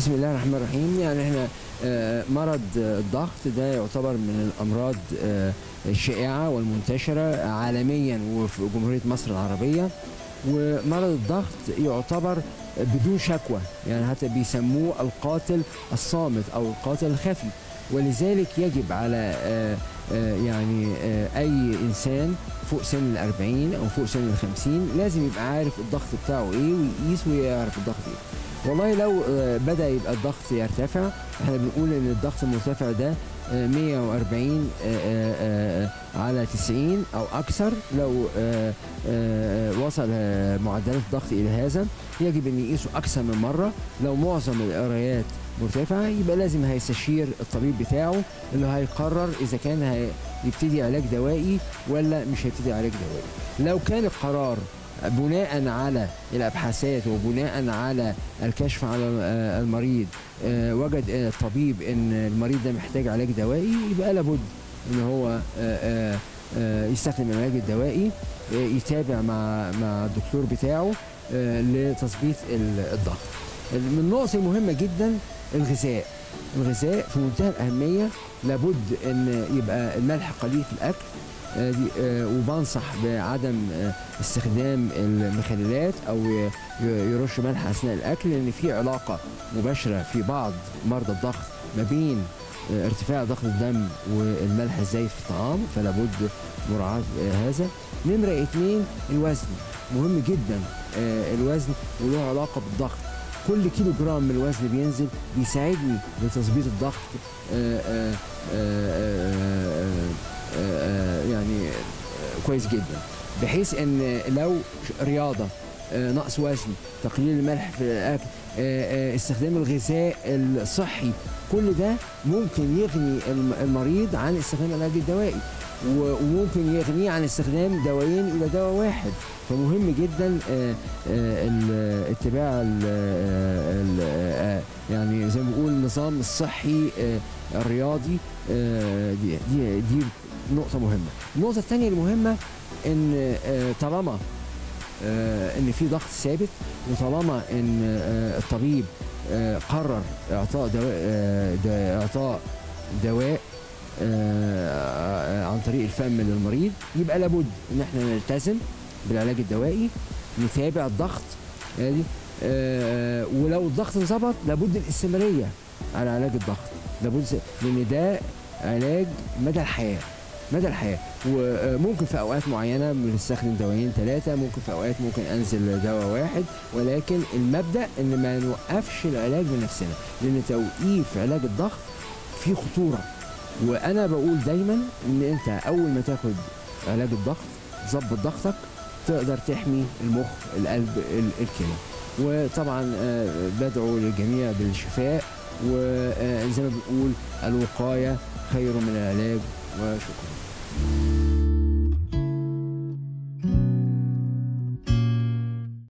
بسم الله الرحمن الرحيم يعني احنا آه، مرض آه، الضغط ده يعتبر من الامراض آه، الشائعه والمنتشره عالميا وفي جمهوريه مصر العربيه ومرض الضغط يعتبر بدون شكوى يعني حتى بيسموه القاتل الصامت او القاتل الخفي ولذلك يجب على آه، آه، يعني آه، اي انسان فوق سن الأربعين او فوق سن الخمسين لازم يبقى عارف الضغط بتاعه ايه ويقيس ويعرف الضغط ايه والله لو آه، بدا يبقى الضغط يرتفع احنا بنقول ان الضغط المرتفع ده آه، 140 آه، آه، آه، على 90 او اكثر لو آه، آه، وصل آه، معدلات الضغط الى هذا يجب ان يقيسه اكثر من مره لو معظم القرايات مرتفعه يبقى لازم هيستشير الطبيب بتاعه اللي هيقرر اذا كان هيبتدي علاج دوائي ولا مش هيبتدي علاج دوائي لو كان القرار بناء على الابحاثات وبناء على الكشف على آه، المريض آه، وجد آه، الطبيب ان المريض ده محتاج علاج دوائي يبقى لابد ان هو آه، آه، آه، يستخدم العلاج الدوائي آه، يتابع مع مع الدكتور بتاعه آه، لتظبيط ال- الضغط من النقط المهمه جدا الغذاء الغذاء في منتهى الاهميه لابد ان يبقى الملح قليل في الاكل آه، دي- آه، وبنصح بعدم آه، استخدام المخللات او ي- ي- يرش ملح اثناء الاكل لان في علاقه مباشره في بعض مرضى الضغط ما بين آه، ارتفاع ضغط الدم والملح الزايد في الطعام فلا بد مراعاه آه، هذا نمره اثنين الوزن مهم جدا آه، الوزن وله علاقه بالضغط كل كيلو جرام من الوزن بينزل بيساعدني لتظبيط الضغط آه، آه، آه، آه، آه، آه، يعني آه، كويس جدا بحيث ان لو رياضه آه، نقص وزن تقليل الملح في الاكل آه، آه، استخدام الغذاء الصحي كل ده ممكن يغني الم- المريض عن استخدام العلاج الدوائي و- وممكن يغنيه عن استخدام دوايين الى دواء واحد فمهم جدا آه، آه، ال- اتباع ال- ال- آه، يعني زي ما بنقول النظام الصحي آه، الرياضي آه، دي دي دي نقطة مهمة. النقطة الثانية المهمة إن آه، طالما آه، إن في ضغط ثابت وطالما إن آه، الطبيب آه، قرر إعطاء دواء آه، دا- إعطاء دواء آه، عن طريق الفم للمريض يبقى لابد إن احنا نلتزم بالعلاج الدوائي نتابع الضغط يعني آه، ولو الضغط انظبط لابد الاستمرارية على علاج الضغط لابد لأن ده علاج مدى الحياة مدى الحياة وممكن في أوقات معينة بنستخدم دوايين ثلاثة ممكن في أوقات ممكن أنزل دواء واحد ولكن المبدأ إن ما نوقفش العلاج بنفسنا لأن توقيف علاج الضغط فيه خطورة وأنا بقول دايما إن أنت أول ما تاخد علاج الضغط ظبط ضغطك تقدر تحمي المخ القلب ال- الكلى وطبعا آه، بدعو للجميع بالشفاء وزي ما بنقول الوقاية خير من العلاج وشكرا